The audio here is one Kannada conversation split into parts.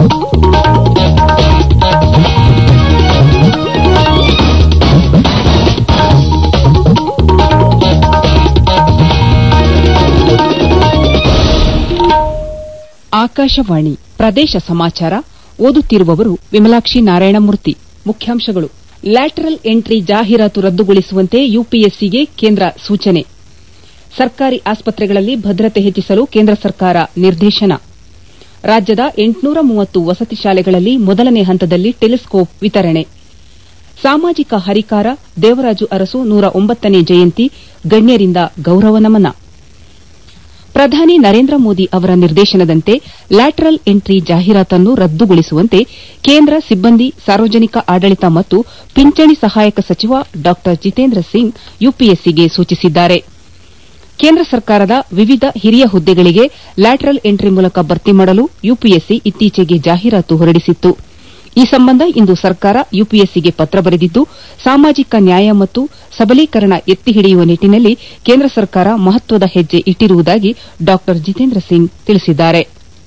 ಆಕಾಶವಾಣಿ ಪ್ರದೇಶ ಸಮಾಚಾರ ಓದುತ್ತಿರುವವರು ವಿಮಲಾಕ್ಷಿ ನಾರಾಯಣಮೂರ್ತಿ ಮುಖ್ಯಾಂಶಗಳು ಲ್ಯಾಟರಲ್ ಎಂಟ್ರಿ ಜಾಹೀರಾತು ರದ್ದುಗೊಳಿಸುವಂತೆ ಯುಪಿಎಸ್ಸಿಗೆ ಕೇಂದ್ರ ಸೂಚನೆ ಸರ್ಕಾರಿ ಆಸ್ಪತ್ರೆಗಳಲ್ಲಿ ಭದ್ರತೆ ಹೆಚ್ಚಿಸಲು ಕೇಂದ್ರ ಸರ್ಕಾರ ನಿರ್ದೇಶನ ರಾಜ್ಯದ ಎಂಟುನೂರ ಮೂವತ್ತು ವಸತಿ ಶಾಲೆಗಳಲ್ಲಿ ಮೊದಲನೇ ಹಂತದಲ್ಲಿ ಟೆಲಿಸ್ಕೋಪ್ ವಿತರಣೆ ಸಾಮಾಜಿಕ ಹರಿಕಾರ ದೇವರಾಜು ಅರಸು ನೂರ ಒಂಬತ್ತನೇ ಜಯಂತಿ ಗಣ್ಯರಿಂದ ಗೌರವ ನಮನ ಪ್ರಧಾನಿ ನರೇಂದ್ರ ಮೋದಿ ಅವರ ನಿರ್ದೇಶನದಂತೆ ಲ್ಯಾಟರಲ್ ಎಂಟ್ರಿ ಜಾಹೀರಾತನ್ನು ರದ್ದುಗೊಳಿಸುವಂತೆ ಕೇಂದ್ರ ಸಿಬ್ಬಂದಿ ಸಾರ್ವಜನಿಕ ಆಡಳಿತ ಮತ್ತು ಪಿಂಚಣಿ ಸಹಾಯಕ ಸಚಿವ ಡಾ ಜಿತೇಂದ್ರ ಸಿಂಗ್ ಯುಪಿಎಸ್ಸಿಗೆ ಸೂಚಿಸಿದ್ದಾರೆ ಕೇಂದ್ರ ಸರ್ಕಾರದ ವಿವಿಧ ಹಿರಿಯ ಹುದ್ದೆಗಳಿಗೆ ಲ್ಯಾಟರಲ್ ಎಂಟ್ರಿ ಮೂಲಕ ಭರ್ತಿ ಮಾಡಲು ಯುಪಿಎಸ್ಸಿ ಇತ್ತೀಚೆಗೆ ಜಾಹೀರಾತು ಹೊರಡಿಸಿತ್ತು ಈ ಸಂಬಂಧ ಇಂದು ಸರ್ಕಾರ ಯುಪಿಎಸ್ಸಿಗೆ ಪತ್ರ ಬರೆದಿದ್ದು ಸಾಮಾಜಿಕ ನ್ಯಾಯ ಮತ್ತು ಸಬಲೀಕರಣ ಎತ್ತಿ ಹಿಡಿಯುವ ನಿಟ್ಟಿನಲ್ಲಿ ಕೇಂದ್ರ ಸರ್ಕಾರ ಮಹತ್ವದ ಹೆಜ್ಜೆ ಇಟ್ಟಿರುವುದಾಗಿ ಡಾ ಜಿತೇಂದ್ರ ಸಿಂಗ್ ತಿಳಿಸಿದ್ದಾರೆ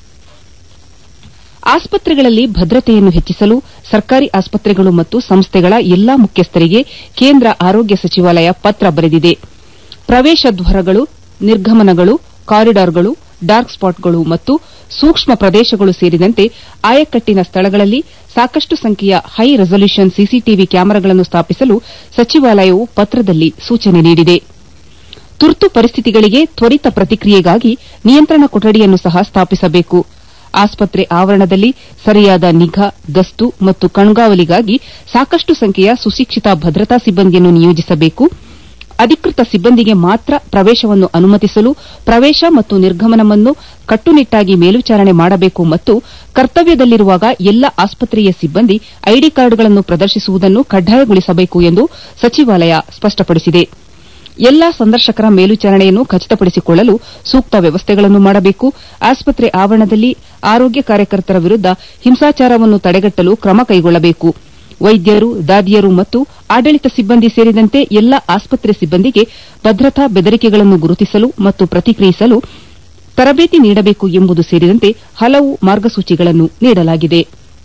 ಆಸ್ಪತ್ರೆಗಳಲ್ಲಿ ಭದ್ರತೆಯನ್ನು ಹೆಚ್ಚಿಸಲು ಸರ್ಕಾರಿ ಆಸ್ಪತ್ರೆಗಳು ಮತ್ತು ಸಂಸ್ಥೆಗಳ ಎಲ್ಲಾ ಮುಖ್ಯಸ್ಥರಿಗೆ ಕೇಂದ್ರ ಆರೋಗ್ಯ ಸಚಿವಾಲಯ ಪತ್ರ ಬರೆದಿದೆ ಪ್ರವೇಶ ದ್ವಾರಗಳು ನಿರ್ಗಮನಗಳು ಕಾರಿಡಾರ್ಗಳು ಡಾರ್ಕ್ ಸ್ಪಾಟ್ಗಳು ಮತ್ತು ಸೂಕ್ಷ್ಮ ಪ್ರದೇಶಗಳು ಸೇರಿದಂತೆ ಆಯಕಟ್ಟಿನ ಸ್ಥಳಗಳಲ್ಲಿ ಸಾಕಷ್ಟು ಸಂಖ್ಯೆಯ ಹೈ ರೆಸಲ್ಯೂಷನ್ ಸಿಸಿಟಿವಿ ಕ್ಯಾಮೆರಾಗಳನ್ನು ಸ್ಥಾಪಿಸಲು ಸಚಿವಾಲಯವು ಪತ್ರದಲ್ಲಿ ಸೂಚನೆ ನೀಡಿದೆ ತುರ್ತು ಪರಿಸ್ಥಿತಿಗಳಿಗೆ ತ್ವರಿತ ಪ್ರತಿಕ್ರಿಯೆಗಾಗಿ ನಿಯಂತ್ರಣ ಕೊಠಡಿಯನ್ನು ಸಹ ಸ್ಥಾಪಿಸಬೇಕು ಆಸ್ಪತ್ರೆ ಆವರಣದಲ್ಲಿ ಸರಿಯಾದ ನಿಗಾ ಗಸ್ತು ಮತ್ತು ಕಣ್ಗಾವಲಿಗಾಗಿ ಸಾಕಷ್ಟು ಸಂಖ್ಯೆಯ ಸುಶಿಕ್ಷಿತ ಭದ್ರತಾ ಸಿಬ್ಬಂದಿಯನ್ನು ನಿಯೋಜಿಸಬೇಕು ಅಧಿಕೃತ ಸಿಬ್ಬಂದಿಗೆ ಮಾತ್ರ ಪ್ರವೇಶವನ್ನು ಅನುಮತಿಸಲು ಪ್ರವೇಶ ಮತ್ತು ನಿರ್ಗಮನವನ್ನು ಕಟ್ಟುನಿಟ್ಟಾಗಿ ಮೇಲ್ವಿಚಾರಣೆ ಮಾಡಬೇಕು ಮತ್ತು ಕರ್ತವ್ಯದಲ್ಲಿರುವಾಗ ಎಲ್ಲ ಆಸ್ಪತ್ರೆಯ ಸಿಬ್ಬಂದಿ ಐಡಿ ಕಾರ್ಡ್ಗಳನ್ನು ಪ್ರದರ್ಶಿಸುವುದನ್ನು ಕಡ್ಡಾಯಗೊಳಿಸಬೇಕು ಎಂದು ಸಚಿವಾಲಯ ಸ್ಪಷ್ಟಪಡಿಸಿದೆ ಎಲ್ಲಾ ಸಂದರ್ಶಕರ ಮೇಲ್ವಿಚಾರಣೆಯನ್ನು ಖಚಿತಪಡಿಸಿಕೊಳ್ಳಲು ಸೂಕ್ತ ವ್ಯವಸ್ಥೆಗಳನ್ನು ಮಾಡಬೇಕು ಆಸ್ಪತ್ರೆ ಆವರಣದಲ್ಲಿ ಆರೋಗ್ಯ ಕಾರ್ಯಕರ್ತರ ವಿರುದ್ದ ಹಿಂಸಾಚಾರವನ್ನು ತಡೆಗಟ್ಟಲು ಕ್ರಮ ಕೈಗೊಳ್ಳಬೇಕು ವೈದ್ಯರು ದಾದಿಯರು ಮತ್ತು ಆಡಳಿತ ಸಿಬ್ಬಂದಿ ಸೇರಿದಂತೆ ಎಲ್ಲ ಆಸ್ಪತ್ರೆ ಸಿಬ್ಬಂದಿಗೆ ಭದ್ರತಾ ಬೆದರಿಕೆಗಳನ್ನು ಗುರುತಿಸಲು ಮತ್ತು ಪ್ರತಿಕ್ರಿಯಿಸಲು ತರಬೇತಿ ನೀಡಬೇಕು ಎಂಬುದು ಸೇರಿದಂತೆ ಹಲವು ಮಾರ್ಗಸೂಚಿಗಳನ್ನು ನೀಡಲಾಗಿದೆ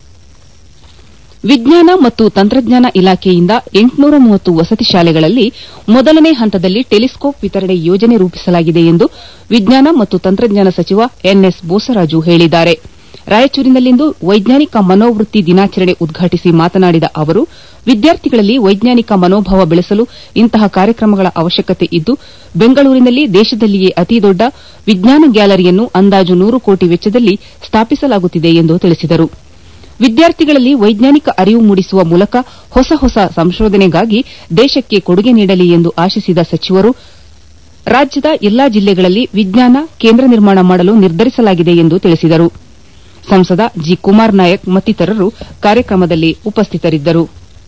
ವಿಜ್ಞಾನ ಮತ್ತು ತಂತ್ರಜ್ಞಾನ ಇಲಾಖೆಯಿಂದ ಎಂಟುನೂರ ಮೂವತ್ತು ವಸತಿ ಶಾಲೆಗಳಲ್ಲಿ ಮೊದಲನೇ ಹಂತದಲ್ಲಿ ಟೆಲಿಸ್ಕೋಪ್ ವಿತರಣೆ ಯೋಜನೆ ರೂಪಿಸಲಾಗಿದೆ ಎಂದು ವಿಜ್ಞಾನ ಮತ್ತು ತಂತ್ರಜ್ಞಾನ ಸಚಿವ ಎನ್ಎಸ್ ಬೋಸರಾಜು ಹೇಳಿದ್ದಾರೆ ರಾಯಚೂರಿನಲ್ಲಿಂದು ವೈಜ್ಞಾನಿಕ ಮನೋವೃತ್ತಿ ದಿನಾಚರಣೆ ಉದ್ಘಾಟಿಸಿ ಮಾತನಾಡಿದ ಅವರು ವಿದ್ಯಾರ್ಥಿಗಳಲ್ಲಿ ವೈಜ್ಞಾನಿಕ ಮನೋಭಾವ ಬೆಳೆಸಲು ಇಂತಹ ಕಾರ್ಯಕ್ರಮಗಳ ಅವಶ್ಯಕತೆ ಇದ್ದು ಬೆಂಗಳೂರಿನಲ್ಲಿ ದೇಶದಲ್ಲಿಯೇ ಅತಿದೊಡ್ಡ ವಿಜ್ಞಾನ ಗ್ಯಾಲರಿಯನ್ನು ಅಂದಾಜು ನೂರು ಕೋಟಿ ವೆಚ್ಚದಲ್ಲಿ ಸ್ಥಾಪಿಸಲಾಗುತ್ತಿದೆ ಎಂದು ತಿಳಿಸಿದರು ವಿದ್ಯಾರ್ಥಿಗಳಲ್ಲಿ ವೈಜ್ಞಾನಿಕ ಅರಿವು ಮೂಡಿಸುವ ಮೂಲಕ ಹೊಸ ಹೊಸ ಸಂಶೋಧನೆಗಾಗಿ ದೇಶಕ್ಕೆ ಕೊಡುಗೆ ನೀಡಲಿ ಎಂದು ಆಶಿಸಿದ ಸಚಿವರು ರಾಜ್ಯದ ಎಲ್ಲಾ ಜಿಲ್ಲೆಗಳಲ್ಲಿ ವಿಜ್ಞಾನ ಕೇಂದ್ರ ನಿರ್ಮಾಣ ಮಾಡಲು ನಿರ್ಧರಿಸಲಾಗಿದೆ ಎಂದು ತಿಳಿಸಿದರು ಸಂಸದ ಜಿ ಕುಮಾರ್ ನಾಯಕ್ ಮತ್ತಿತರರು ಕಾರ್ಯಕ್ರಮದಲ್ಲಿ ಉಪಸ್ಥಿತರಿದ್ದರು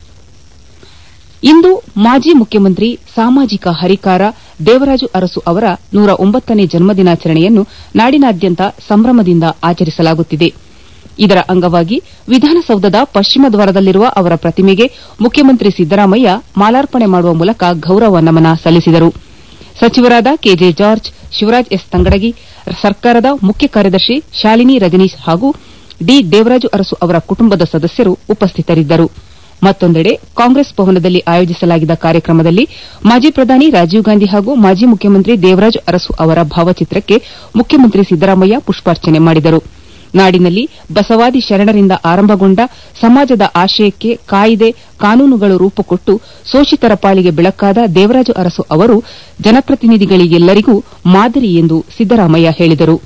ಇಂದು ಮಾಜಿ ಮುಖ್ಯಮಂತ್ರಿ ಸಾಮಾಜಿಕ ಹರಿಕಾರ ದೇವರಾಜು ಅರಸು ಅವರ ನೂರ ಒಂಬತ್ತನೇ ಜನ್ಮದಿನಾಚರಣೆಯನ್ನು ನಾಡಿನಾದ್ಯಂತ ಸಂಭ್ರಮದಿಂದ ಆಚರಿಸಲಾಗುತ್ತಿದೆ ಇದರ ಅಂಗವಾಗಿ ವಿಧಾನಸೌಧದ ಪಶ್ಚಿಮ ದ್ವಾರದಲ್ಲಿರುವ ಅವರ ಪ್ರತಿಮೆಗೆ ಮುಖ್ಯಮಂತ್ರಿ ಸಿದ್ದರಾಮಯ್ಯ ಮಾಲಾರ್ಪಣೆ ಮಾಡುವ ಮೂಲಕ ಗೌರವ ನಮನ ಸಲ್ಲಿಸಿದರು ಸಚಿವರಾದ K J George Shivaraj S Tangadagi ಸರ್ಕಾರದ ಮುಖ್ಯ ಕಾರ್ಯದರ್ಶಿ ಶಾಲಿನಿ ರಜನೀಶ್ ಹಾಗೂ ಡಿ ದೇವರಾಜು ಅರಸು ಅವರ ಕುಟುಂಬದ ಸದಸ್ಯರು ಉಪಸ್ಥಿತರಿದ್ದರು ಮತ್ತೊಂದೆಡೆ ಕಾಂಗ್ರೆಸ್ ಭವನದಲ್ಲಿ ಆಯೋಜಿಸಲಾಗಿದ್ದ ಕಾರ್ಯಕ್ರಮದಲ್ಲಿ ಮಾಜಿ ಪ್ರಧಾನಿ ರಾಜೀವ್ ಗಾಂಧಿ ಹಾಗೂ ಮಾಜಿ ಮುಖ್ಯಮಂತ್ರಿ ದೇವರಾಜು ಅರಸು ಅವರ ಭಾವಚಿತ್ರಕ್ಕೆ ಮುಖ್ಯಮಂತ್ರಿ ಸಿದ್ದರಾಮಯ್ಯ ಪುಷ್ಪಾರ್ಚನೆ ಮಾಡಿದರು ನಾಡಿನಲ್ಲಿ ಬಸವಾದಿ ಶರಣರಿಂದ ಆರಂಭಗೊಂಡ ಸಮಾಜದ ಆಶಯಕ್ಕೆ ಕಾಯಿದೆ ಕಾನೂನುಗಳು ರೂಪುಕೊಟ್ಟು ಶೋಷಿತರ ಪಾಲಿಗೆ ಬೆಳಕಾದ ದೇವರಾಜು ಅರಸು ಅವರು ಜನಪ್ರತಿನಿಧಿಗಳಿಗೆಲ್ಲರಿಗೂ ಮಾದರಿ ಎಂದು ಸಿದ್ದರಾಮಯ್ಯ ಹೇಳಿದರು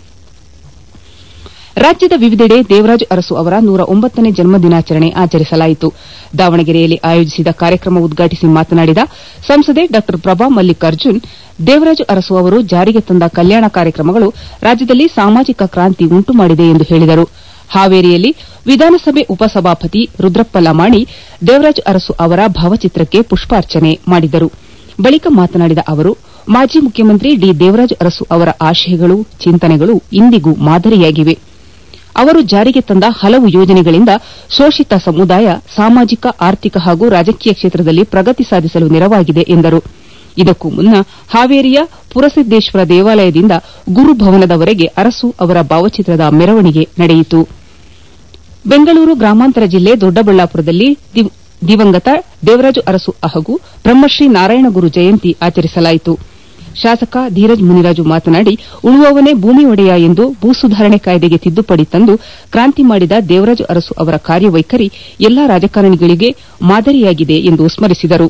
ರಾಜ್ಯದ ವಿವಿಧೆಡೆ ದೇವರಾಜು ಅರಸು ಅವರ ನೂರ ಒಂಬತ್ತನೇ ಜನ್ಮದಿನಾಚರಣೆ ಆಚರಿಸಲಾಯಿತು ದಾವಣಗೆರೆಯಲ್ಲಿ ಆಯೋಜಿಸಿದ ಕಾರ್ಯಕ್ರಮ ಉದ್ಘಾಟಿಸಿ ಮಾತನಾಡಿದ ಸಂಸದೆ ಡಾ ಪ್ರಭಾ ಮಲ್ಲಿಕಾರ್ಜುನ್ ದೇವರಾಜು ಅರಸು ಅವರು ಜಾರಿಗೆ ತಂದ ಕಲ್ಯಾಣ ಕಾರ್ಯಕ್ರಮಗಳು ರಾಜ್ಯದಲ್ಲಿ ಸಾಮಾಜಿಕ ಕ್ರಾಂತಿ ಉಂಟು ಮಾಡಿದೆ ಎಂದು ಹೇಳಿದರು ಹಾವೇರಿಯಲ್ಲಿ ವಿಧಾನಸಭೆ ಉಪಸಭಾಪತಿ ರುದ್ರಪ್ಪ ಲಮಾಣಿ ದೇವರಾಜು ಅರಸು ಅವರ ಭಾವಚಿತ್ರಕ್ಕೆ ಪುಷ್ಪಾರ್ಚನೆ ಮಾಡಿದರು ಬಳಿಕ ಮಾತನಾಡಿದ ಅವರು ಮಾಜಿ ಮುಖ್ಯಮಂತ್ರಿ ಡಿ ದೇವರಾಜು ಅರಸು ಅವರ ಆಶಯಗಳು ಚಿಂತನೆಗಳು ಇಂದಿಗೂ ಮಾದರಿಯಾಗಿವೆ ಅವರು ಜಾರಿಗೆ ತಂದ ಹಲವು ಯೋಜನೆಗಳಿಂದ ಶೋಷಿತ ಸಮುದಾಯ ಸಾಮಾಜಿಕ ಆರ್ಥಿಕ ಹಾಗೂ ರಾಜಕೀಯ ಕ್ಷೇತ್ರದಲ್ಲಿ ಪ್ರಗತಿ ಸಾಧಿಸಲು ನೆರವಾಗಿದೆ ಎಂದರು ಇದಕ್ಕೂ ಮುನ್ನ ಹಾವೇರಿಯ ಪುರಸಿದ್ದೇಶ್ವರ ದೇವಾಲಯದಿಂದ ಗುರುಭವನದವರೆಗೆ ಅರಸು ಅವರ ಭಾವಚಿತ್ರದ ಮೆರವಣಿಗೆ ನಡೆಯಿತು ಬೆಂಗಳೂರು ಗ್ರಾಮಾಂತರ ಜಿಲ್ಲೆ ದೊಡ್ಡಬಳ್ಳಾಪುರದಲ್ಲಿ ದಿವಂಗತ ದೇವರಾಜು ಅರಸು ಹಾಗೂ ಬ್ರಹ್ಮಶ್ರೀ ನಾರಾಯಣಗುರು ಜಯಂತಿ ಆಚರಿಸಲಾಯಿತು ಶಾಸಕ ಧೀರಜ್ ಮುನಿರಾಜು ಮಾತನಾಡಿ ಉಳುವವನೇ ಭೂಮಿ ಒಡೆಯ ಎಂದು ಭೂ ಸುಧಾರಣೆ ಕಾಯ್ದೆಗೆ ತಿದ್ದುಪಡಿ ತಂದು ಕ್ರಾಂತಿ ಮಾಡಿದ ದೇವರಾಜು ಅರಸು ಅವರ ಕಾರ್ಯವೈಖರಿ ಎಲ್ಲಾ ರಾಜಕಾರಣಿಗಳಿಗೆ ಮಾದರಿಯಾಗಿದೆ ಎಂದು ಸ್ಮರಿಸಿದರು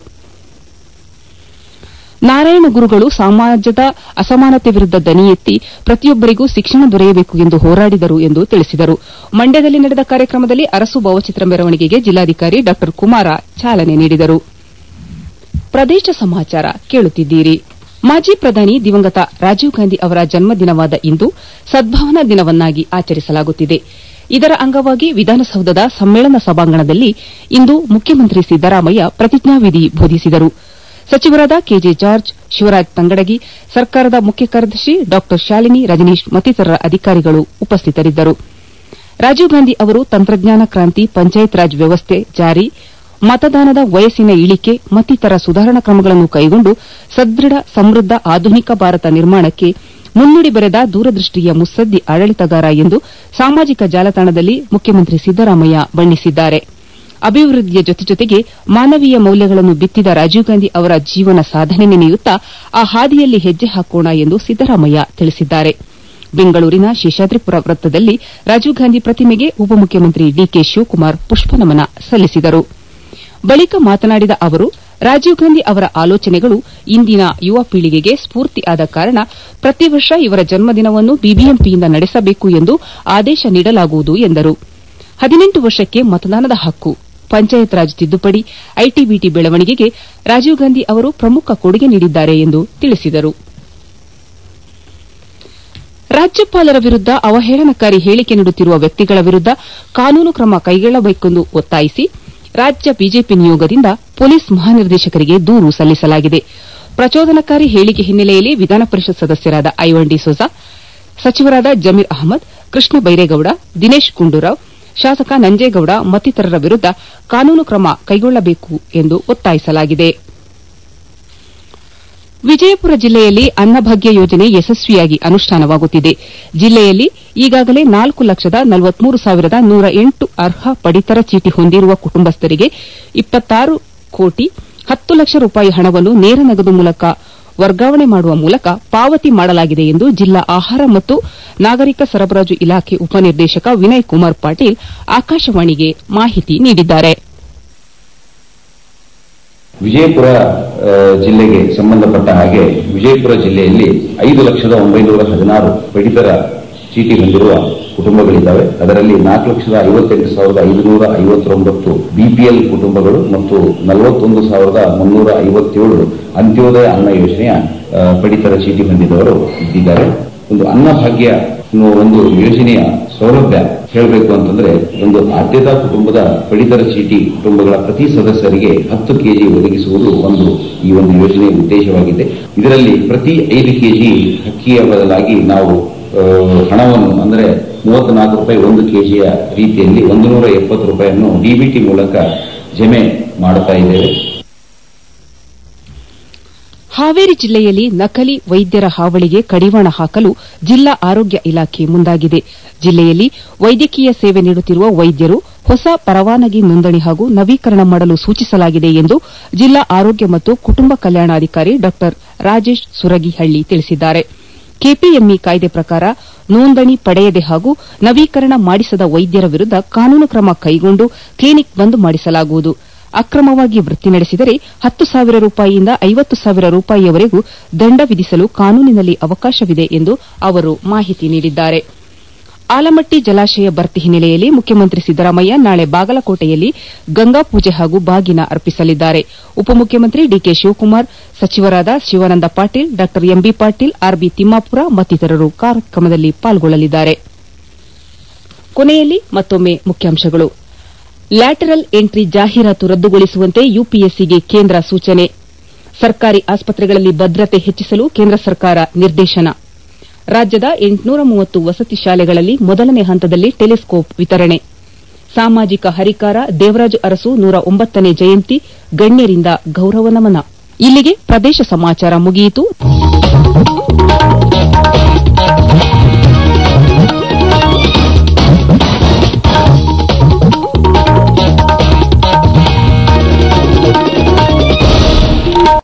ನಾರಾಯಣ ಗುರುಗಳು ಸಮಾಜದ ಅಸಮಾನತೆ ವಿರುದ್ದ ದನಿ ಎತ್ತಿ ಪ್ರತಿಯೊಬ್ಬರಿಗೂ ಶಿಕ್ಷಣ ದೊರೆಯಬೇಕು ಎಂದು ಹೋರಾಡಿದರು ಎಂದು ತಿಳಿಸಿದರು ಮಂಡ್ಯದಲ್ಲಿ ನಡೆದ ಕಾರ್ಯಕ್ರಮದಲ್ಲಿ ಅರಸು ಭಾವಚಿತ್ರ ಮೆರವಣಿಗೆಗೆ ಜಿಲ್ಲಾಧಿಕಾರಿ ಡಾ ಕುಮಾರ ಚಾಲನೆ ನೀಡಿದರು ಪ್ರದೇಶ ಸಮಾಚಾರ ಕೇಳುತ್ತಿದ್ದೀರಿ ಮಾಜಿ ಪ್ರಧಾನಿ ದಿವಂಗತ ರಾಜೀವ್ ಗಾಂಧಿ ಅವರ ಜನ್ಮದಿನವಾದ ಇಂದು ಸದ್ಭಾವನಾ ದಿನವನ್ನಾಗಿ ಆಚರಿಸಲಾಗುತ್ತಿದೆ ಇದರ ಅಂಗವಾಗಿ ವಿಧಾನಸೌಧದ ಸಮ್ಮೇಳನ ಸಭಾಂಗಣದಲ್ಲಿ ಇಂದು ಮುಖ್ಯಮಂತ್ರಿ ಸಿದ್ದರಾಮಯ್ಯ ಪ್ರತಿಜ್ಞಾವಿಧಿ ಬೋಧಿಸಿದರು ಸಚಿವರಾದ ಕೆಜೆ ಜಾರ್ಜ್ ಶಿವರಾಜ್ ತಂಗಡಗಿ ಸರ್ಕಾರದ ಮುಖ್ಯ ಕಾರ್ಯದರ್ಶಿ ಡಾ ಶಾಲಿನಿ ರಜನೀಶ್ ಮತ್ತಿತರ ಅಧಿಕಾರಿಗಳು ಉಪಸ್ಥಿತರಿದ್ದರು ರಾಜೀವ್ ಗಾಂಧಿ ಅವರು ತಂತ್ರಜ್ಞಾನ ಕ್ರಾಂತಿ ಪಂಚಾಯತ್ ರಾಜ್ ವ್ಯವಸ್ಥೆ ಜಾರಿ ಮತದಾನದ ವಯಸ್ಸಿನ ಇಳಿಕೆ ಮತ್ತಿತರ ಸುಧಾರಣಾ ಕ್ರಮಗಳನ್ನು ಕೈಗೊಂಡು ಸದೃಢ ಸಮೃದ್ದ ಆಧುನಿಕ ಭಾರತ ನಿರ್ಮಾಣಕ್ಕೆ ಮುನ್ನುಡಿ ಬರೆದ ದೂರದೃಷ್ಟಿಯ ಮುತ್ಸದ್ದಿ ಆಡಳಿತಗಾರ ಎಂದು ಸಾಮಾಜಿಕ ಜಾಲತಾಣದಲ್ಲಿ ಮುಖ್ಯಮಂತ್ರಿ ಸಿದ್ದರಾಮಯ್ಯ ಬಣ್ಣಿಸಿದ್ದಾರೆ ಅಭಿವೃದ್ದಿಯ ಜೊತೆ ಜೊತೆಗೆ ಮಾನವೀಯ ಮೌಲ್ಯಗಳನ್ನು ಬಿತ್ತಿದ ರಾಜೀವ್ ಗಾಂಧಿ ಅವರ ಜೀವನ ಸಾಧನೆ ನೆನೆಯುತ್ತಾ ಆ ಹಾದಿಯಲ್ಲಿ ಹೆಜ್ಜೆ ಹಾಕೋಣ ಎಂದು ಸಿದ್ದರಾಮಯ್ಯ ತಿಳಿಸಿದ್ದಾರೆ ಬೆಂಗಳೂರಿನ ಶೇಷಾದ್ರಿಪುರ ವೃತ್ತದಲ್ಲಿ ರಾಜೀವ್ ಗಾಂಧಿ ಪ್ರತಿಮೆಗೆ ಉಪಮುಖ್ಯಮಂತ್ರಿ ಡಿಕೆ ಶಿವಕುಮಾರ್ ಪುಷ್ಪನಮನ ಸಲ್ಲಿಸಿದರು ಬಳಿಕ ಮಾತನಾಡಿದ ಅವರು ರಾಜೀವ್ ಗಾಂಧಿ ಅವರ ಆಲೋಚನೆಗಳು ಇಂದಿನ ಯುವ ಪೀಳಿಗೆಗೆ ಸ್ಫೂರ್ತಿಯಾದ ಕಾರಣ ಪ್ರತಿ ವರ್ಷ ಇವರ ಜನ್ಮದಿನವನ್ನು ಬಿಬಿಎಂಪಿಯಿಂದ ನಡೆಸಬೇಕು ಎಂದು ಆದೇಶ ನೀಡಲಾಗುವುದು ಎಂದರು ಹದಿನೆಂಟು ವರ್ಷಕ್ಕೆ ಮತದಾನದ ಹಕ್ಕು ಪಂಚಾಯತ್ ರಾಜ್ ತಿದ್ದುಪಡಿ ಐಟಿಬಿಟಿ ಬೆಳವಣಿಗೆಗೆ ರಾಜೀವ್ ಗಾಂಧಿ ಅವರು ಪ್ರಮುಖ ಕೊಡುಗೆ ನೀಡಿದ್ದಾರೆ ಎಂದು ತಿಳಿಸಿದರು ರಾಜ್ಯಪಾಲರ ವಿರುದ್ದ ಅವಹೇಳನಕಾರಿ ಹೇಳಿಕೆ ನೀಡುತ್ತಿರುವ ವ್ಯಕ್ತಿಗಳ ವಿರುದ್ದ ಕಾನೂನು ಕ್ರಮ ಕೈಗೊಳ್ಳಬೇಕೆಂದು ಒತ್ತಾಯಿಸಿ ರಾಜ್ಯ ಬಿಜೆಪಿ ನಿಯೋಗದಿಂದ ಪೊಲೀಸ್ ಮಹಾನಿರ್ದೇಶಕರಿಗೆ ದೂರು ಸಲ್ಲಿಸಲಾಗಿದೆ ಪ್ರಚೋದನಕಾರಿ ಹೇಳಿಕೆ ಹಿನ್ನೆಲೆಯಲ್ಲಿ ವಿಧಾನಪರಿಷತ್ ಸದಸ್ಯರಾದ ಐವನ್ ಡಿಸೋಜಾ ಸಚಿವರಾದ ಜಮೀರ್ ಅಹಮದ್ ಕೃಷ್ಣ ಬೈರೇಗೌಡ ದಿನೇಶ್ ಗುಂಡೂರಾವ್ ಶಾಸಕ ನಂಜೇಗೌಡ ಮತ್ತಿತರರ ವಿರುದ್ದ ಕಾನೂನು ಕ್ರಮ ಕೈಗೊಳ್ಳಬೇಕು ಎಂದು ಒತ್ತಾಯಿಸಲಾಗಿದೆ ವಿಜಯಪುರ ಜಿಲ್ಲೆಯಲ್ಲಿ ಅನ್ನಭಾಗ್ಯ ಯೋಜನೆ ಯಶಸ್ವಿಯಾಗಿ ಅನುಷ್ಠಾನವಾಗುತ್ತಿದೆ ಜಿಲ್ಲೆಯಲ್ಲಿ ಈಗಾಗಲೇ ನಾಲ್ಕು ಲಕ್ಷದ ನಲವತ್ಮೂರು ಸಾವಿರದ ನೂರ ಎಂಟು ಅರ್ಹ ಪಡಿತರ ಚೀಟಿ ಹೊಂದಿರುವ ಕುಟುಂಬಸ್ಥರಿಗೆ ಇಪ್ಪತ್ತಾರು ಕೋಟಿ ಹತ್ತು ಲಕ್ಷ ರೂಪಾಯಿ ಹಣವನ್ನು ನೇರ ನಗದು ಮೂಲಕ ವರ್ಗಾವಣೆ ಮಾಡುವ ಮೂಲಕ ಪಾವತಿ ಮಾಡಲಾಗಿದೆ ಎಂದು ಜಿಲ್ಲಾ ಆಹಾರ ಮತ್ತು ನಾಗರಿಕ ಸರಬರಾಜು ಇಲಾಖೆ ಉಪನಿರ್ದೇಶಕ ವಿನಯ್ ಕುಮಾರ್ ಪಾಟೀಲ್ ಆಕಾಶವಾಣಿಗೆ ಮಾಹಿತಿ ನೀಡಿದ್ದಾರೆ ವಿಜಯಪುರ ಜಿಲ್ಲೆಗೆ ಸಂಬಂಧಪಟ್ಟ ಹಾಗೆ ವಿಜಯಪುರ ಜಿಲ್ಲೆಯಲ್ಲಿ ಐದು ಲಕ್ಷದ ಒಂಬೈನೂರ ಹದಿನಾರು ಪಡಿತರ ಚೀಟಿ ಹೊಂದಿರುವ ಕುಟುಂಬಗಳಿದ್ದಾವೆ ಅದರಲ್ಲಿ ನಾಲ್ಕು ಲಕ್ಷದ ಐವತ್ತೆಂಟು ಸಾವಿರದ ಐದುನೂರ ಐವತ್ತೊಂಬತ್ತು ಬಿಪಿಎಲ್ ಕುಟುಂಬಗಳು ಮತ್ತು ನಲವತ್ತೊಂದು ಸಾವಿರದ ಮುನ್ನೂರ ಐವತ್ತೇಳು ಅಂತ್ಯೋದಯ ಅನ್ನ ಯೋಜನೆಯ ಪಡಿತರ ಚೀಟಿ ಹೊಂದಿದವರು ಇದ್ದಿದ್ದಾರೆ ಒಂದು ಅನ್ನಭಾಗ್ಯ ಅನ್ನುವ ಒಂದು ಯೋಜನೆಯ ಸೌಲಭ್ಯ ಹೇಳಬೇಕು ಅಂತಂದ್ರೆ ಒಂದು ಆದ್ಯತಾ ಕುಟುಂಬದ ಪಡಿತರ ಚೀಟಿ ಕುಟುಂಬಗಳ ಪ್ರತಿ ಸದಸ್ಯರಿಗೆ ಹತ್ತು ಕೆಜಿ ಒದಗಿಸುವುದು ಒಂದು ಈ ಒಂದು ಯೋಜನೆಯ ಉದ್ದೇಶವಾಗಿದೆ ಇದರಲ್ಲಿ ಪ್ರತಿ ಐದು ಕೆಜಿ ಅಕ್ಕಿಯ ಬದಲಾಗಿ ನಾವು ಹಣವನ್ನು ಅಂದರೆ ಮೂವತ್ನಾಲ್ಕು ರೂಪಾಯಿ ಒಂದು ಕೆಜಿಯ ರೀತಿಯಲ್ಲಿ ಒಂದು ನೂರ ಎಪ್ಪತ್ತು ರೂಪಾಯಿಯನ್ನು ಡಿಬಿಟಿ ಮೂಲಕ ಜಮೆ ಮಾಡುತ್ತಾ ಇದ್ದೇವೆ ಹಾವೇರಿ ಜಿಲ್ಲೆಯಲ್ಲಿ ನಕಲಿ ವೈದ್ಯರ ಹಾವಳಿಗೆ ಕಡಿವಾಣ ಹಾಕಲು ಜಿಲ್ಲಾ ಆರೋಗ್ಯ ಇಲಾಖೆ ಮುಂದಾಗಿದೆ ಜಿಲ್ಲೆಯಲ್ಲಿ ವೈದ್ಯಕೀಯ ಸೇವೆ ನೀಡುತ್ತಿರುವ ವೈದ್ಯರು ಹೊಸ ಪರವಾನಗಿ ನೋಂದಣಿ ಹಾಗೂ ನವೀಕರಣ ಮಾಡಲು ಸೂಚಿಸಲಾಗಿದೆ ಎಂದು ಜಿಲ್ಲಾ ಆರೋಗ್ಯ ಮತ್ತು ಕುಟುಂಬ ಕಲ್ಯಾಣಾಧಿಕಾರಿ ಡಾ ರಾಜೇಶ್ ಸುರಗಿಹಳ್ಳಿ ತಿಳಿಸಿದ್ದಾರೆ ಕೆಪಿಎಂಇ ಕಾಯ್ದೆ ಪ್ರಕಾರ ನೋಂದಣಿ ಪಡೆಯದೆ ಹಾಗೂ ನವೀಕರಣ ಮಾಡಿಸದ ವೈದ್ಯರ ವಿರುದ್ದ ಕಾನೂನು ಕ್ರಮ ಕೈಗೊಂಡು ಕ್ಲಿನಿಕ್ ಬಂದ್ ಮಾಡಿಸಲಾಗುವುದು ಅಕ್ರಮವಾಗಿ ವೃತ್ತಿ ನಡೆಸಿದರೆ ಹತ್ತು ಸಾವಿರ ರೂಪಾಯಿಯಿಂದ ಐವತ್ತು ಸಾವಿರ ರೂಪಾಯಿಯವರೆಗೂ ದಂಡ ವಿಧಿಸಲು ಕಾನೂನಿನಲ್ಲಿ ಅವಕಾಶವಿದೆ ಎಂದು ಅವರು ಮಾಹಿತಿ ನೀಡಿದ್ದಾರೆ ಆಲಮಟ್ಟಿ ಜಲಾಶಯ ಭರ್ತಿ ಹಿನ್ನೆಲೆಯಲ್ಲಿ ಮುಖ್ಯಮಂತ್ರಿ ಸಿದ್ದರಾಮಯ್ಯ ನಾಳೆ ಬಾಗಲಕೋಟೆಯಲ್ಲಿ ಗಂಗಾಪೂಜೆ ಹಾಗೂ ಬಾಗಿನ ಅರ್ಪಿಸಲಿದ್ದಾರೆ ಉಪಮುಖ್ಯಮಂತ್ರಿ ಡಿಕೆ ಶಿವಕುಮಾರ್ ಸಚಿವರಾದ ಶಿವಾನಂದ ಪಾಟೀಲ್ ಡಾ ಎಂಬಿ ಪಾಟೀಲ್ ಆರ್ಬಿ ತಿಮ್ಮಾಪುರ ಮತ್ತಿತರರು ಕಾರ್ಯಕ್ರಮದಲ್ಲಿ ಪಾಲ್ಗೊಳ್ಳಲಿದ್ದಾರೆ ಕೊನೆಯಲ್ಲಿ ಮತ್ತೊಮ್ಮೆ ಮುಖ್ಯಾಂಶಗಳು ಲ್ಯಾಟರಲ್ ಎಂಟ್ರಿ ಜಾಹೀರಾತು ರದ್ದುಗೊಳಿಸುವಂತೆ ಯುಪಿಎಸ್ಸಿಗೆ ಕೇಂದ್ರ ಸೂಚನೆ ಸರ್ಕಾರಿ ಆಸ್ಪತ್ರೆಗಳಲ್ಲಿ ಭದ್ರತೆ ಹೆಚ್ಚಿಸಲು ಕೇಂದ್ರ ಸರ್ಕಾರ ನಿರ್ದೇಶನ ರಾಜ್ಯದ ಎಂಟುನೂರ ಮೂವತ್ತು ವಸತಿ ಶಾಲೆಗಳಲ್ಲಿ ಮೊದಲನೇ ಹಂತದಲ್ಲಿ ಟೆಲಿಸ್ಕೋಪ್ ವಿತರಣೆ ಸಾಮಾಜಿಕ ಹರಿಕಾರ ದೇವರಾಜು ಅರಸು ನೂರ ಒಂಬತ್ತನೇ ಜಯಂತಿ ಗಣ್ಯರಿಂದ ಗೌರವ ನಮನ ಇಲ್ಲಿಗೆ ಪ್ರದೇಶ ಸಮಾಚಾರ ಮುಗಿಯಿತು